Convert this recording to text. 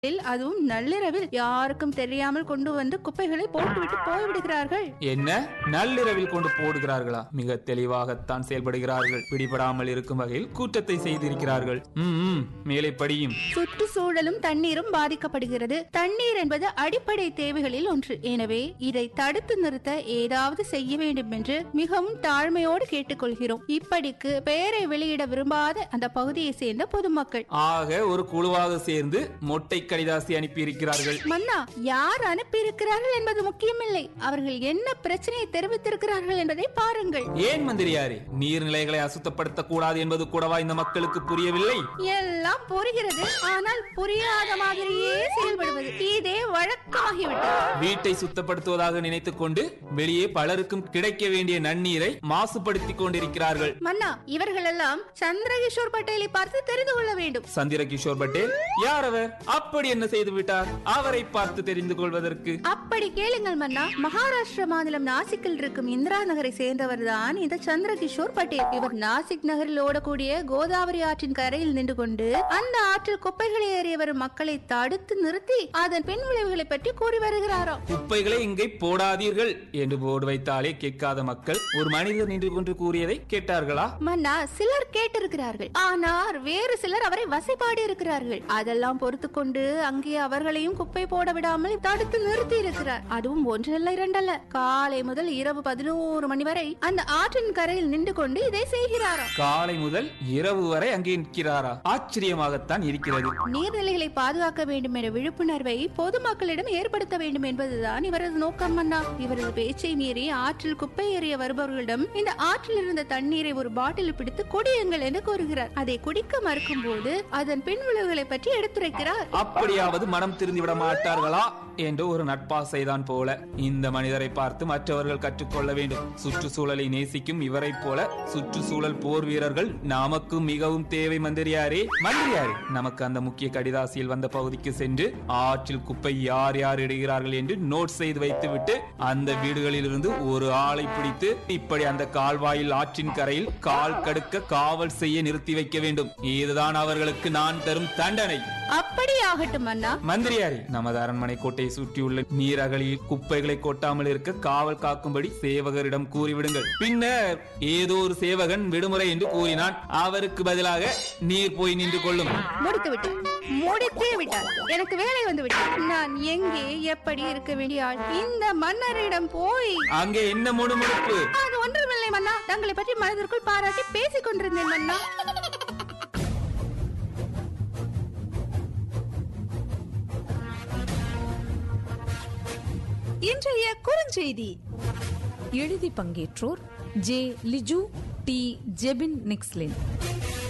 அதுவும் நள்ளிரவில் யாருக்கும் தெரியாமல் கொண்டு வந்து குப்பைகளை போட்டுவிட்டு போய்விடுகிறார்கள் என்ன நள்ளிரவில் கொண்டு போடுகிறார்களா மிக தெளிவாகத்தான் செயல்படுகிறார்கள் பிடிபடாமல் இருக்கும் வகையில் கூட்டத்தை செய்திருக்கிறார்கள் ம், ம், மேலே படியும் சுற்றுச்சூழலும் தண்ணீரும் பாதிக்கப்படுகிறது தண்ணீர் என்பது அடிப்படை தேவைகளில் ஒன்று எனவே இதை தடுத்து நிறுத்த ஏதாவது செய்ய வேண்டும் என்று மிகவும் தாழ்மையோடு கேட்டுக்கொள்கிறோம் இப்படிக்கு பெயரை வெளியிட விரும்பாத அந்த பகுதியை சேர்ந்த பொதுமக்கள் ஆக ஒரு குழுவாக சேர்ந்து மொட்டை கடிதாசி அனுப்பியிருக்கிறார்கள் மன்னா யார் அனுப்பியிருக்கிறார்கள் என்பது முக்கியமில்லை அவர்கள் என்ன பிரச்சனையை தெரிவித்திருக்கிறார்கள் என்பதை பாருங்கள் ஏன் மந்திரியாரே நீர்நிலைகளை அசுத்தப்படுத்த கூடாது என்பது கூடவா இந்த மக்களுக்கு புரியவில்லை எல்லாம் புரிகிறது ஆனால் புரியாத மாதிரியே செயல்படுவது இதே வழக்கமாகிவிட்டது வீட்டை சுத்தப்படுத்துவதாக நினைத்துக் கொண்டு வெளியே பலருக்கும் கிடைக்க வேண்டிய நன்னீரை மாசுபடுத்திக் கொண்டிருக்கிறார்கள் மன்னா இவர்கள் எல்லாம் சந்திரகிஷோர் பட்டேலை பார்த்து தெரிந்து கொள்ள வேண்டும் சந்திர கிஷோர் பட்டேல் யார் அவர் அப்படி என்ன செய்து விட்டார் அவரை பார்த்து தெரிந்து கொள்வதற்கு அப்படி கேளுங்கள் மன்னா மகாராஷ்டிரா மாநிலம் நாசிக்கில் இருக்கும் இந்திரா நகரை சேர்ந்தவர் தான் இந்த சந்திரகிஷோர் பட்டேல் இவர் நாசிக் நகரில் ஓடக்கூடிய கோதாவரி ஆற்றின் கரையில் நின்று கொண்டு அந்த ஆற்றில் குப்பைகளை ஏறிய வரும் மக்களை தடுத்து நிறுத்தி அதன் பின் விளைவுகளை பற்றி கூறி வருகிறாராம் குப்பைகளை இங்கே போடாதீர்கள் என்று போர்டு வைத்தாலே கேட்காத மக்கள் ஒரு மனிதர் நின்று கொண்டு கூறியதை கேட்டார்களா மன்னா சிலர் கேட்டிருக்கிறார்கள் ஆனால் வேறு சிலர் அவரை வசைபாடி இருக்கிறார்கள் அதெல்லாம் பொறுத்து கொண்டு அங்கே அவர்களையும் குப்பை போட விடாமல் தடுத்து நிறுத்தி இருக்கிறார் அதுவும் ஒன்றல்ல இரண்டல்ல காலை முதல் இரவு பதினோரு மணி வரை அந்த ஆற்றின் கரையில் நின்று கொண்டு இதை செய்கிறாராம் காலை முதல் இரவு வரை அங்கே நிற்கிறாரா ஆச்சரியமாகத்தான் இருக்கிறது நீர்நிலைகளை பாதுகாக்க வேண்டும் என்ற விழிப்புணர்வை பொதுமக்களிடம் ஏற்படுத்த வேண்டும் என்பதுதான் இவரது நோக்கம் மன்னா இவரது பேச்சை மீறி ஆற்றில் குப்பை எறிய வருபவர்களிடம் இந்த ஆற்றில் இருந்த தண்ணீரை ஒரு பாட்டில் பிடித்து குடியுங்கள் என்று கூறுகிறார் அதை குடிக்க மறுக்கும் போது அதன் பின் விளைவுகளை பற்றி எடுத்துரைக்கிறார் அப்படியாவது மனம் திருந்தி விட மாட்டார்களா என்ற ஒரு நட்பாசைதான் போல இந்த மனிதரை பார்த்து மற்றவர்கள் கற்றுக்கொள்ள வேண்டும் சுற்றுச்சூழலை நேசிக்கும் இவரைப் போல சுற்றுச்சூழல் போர் வீரர்கள் நமக்கு மிகவும் தேவை மந்திரியாரே மந்திரியாரே நமக்கு அந்த முக்கிய கடிதாசியில் வந்த பகுதிக்கு சென்று ஆற்றில் குப்பை யார் யார் இடுகிறார்கள் என்று நோட் செய்து வைத்துவிட்டு அந்த வீடுகளில் இருந்து ஒரு ஆளை பிடித்து இப்படி அந்த கால்வாயில் ஆற்றின் கரையில் கால் கடுக்க காவல் செய்ய நிறுத்தி வைக்க வேண்டும் இதுதான் அவர்களுக்கு நான் தரும் தண்டனை அப்படி ஆகட்டும் மன்னா மந்திரியாரி நமது அரண்மனை கோட்டையை சுற்றியுள்ள நீரகலியில் குப்பைகளை கொட்டாமல் இருக்க காவல் காக்கும்படி சேவகரிடம் கூறிவிடுங்கள் பின்னர் ஏதோ ஒரு சேவகன் விடுமுறை என்று கூறினான் அவருக்கு பதிலாக நீர் போய் நின்று கொள்ளும் முடித்து விட்டார் முடித்தே விட்டார் எனக்கு வேலை வந்து விட்டார் நான் எங்கே எப்படி இருக்க வேண்டிய ஆள் இந்த மன்னரிடம் போய் அங்கே என்ன முணுமுணுப்பு அது ஒன்றுமில்லை மன்னா தங்களை பற்றி மனதிற்குள் பாராட்டி பேசிக் கொண்டிருந்தேன் மன்னா இன்றைய குறுஞ்செய்தி எழுதி பங்கேற்றோர் ஜே லிஜு டி ஜெபின் நிக்ஸ்லின்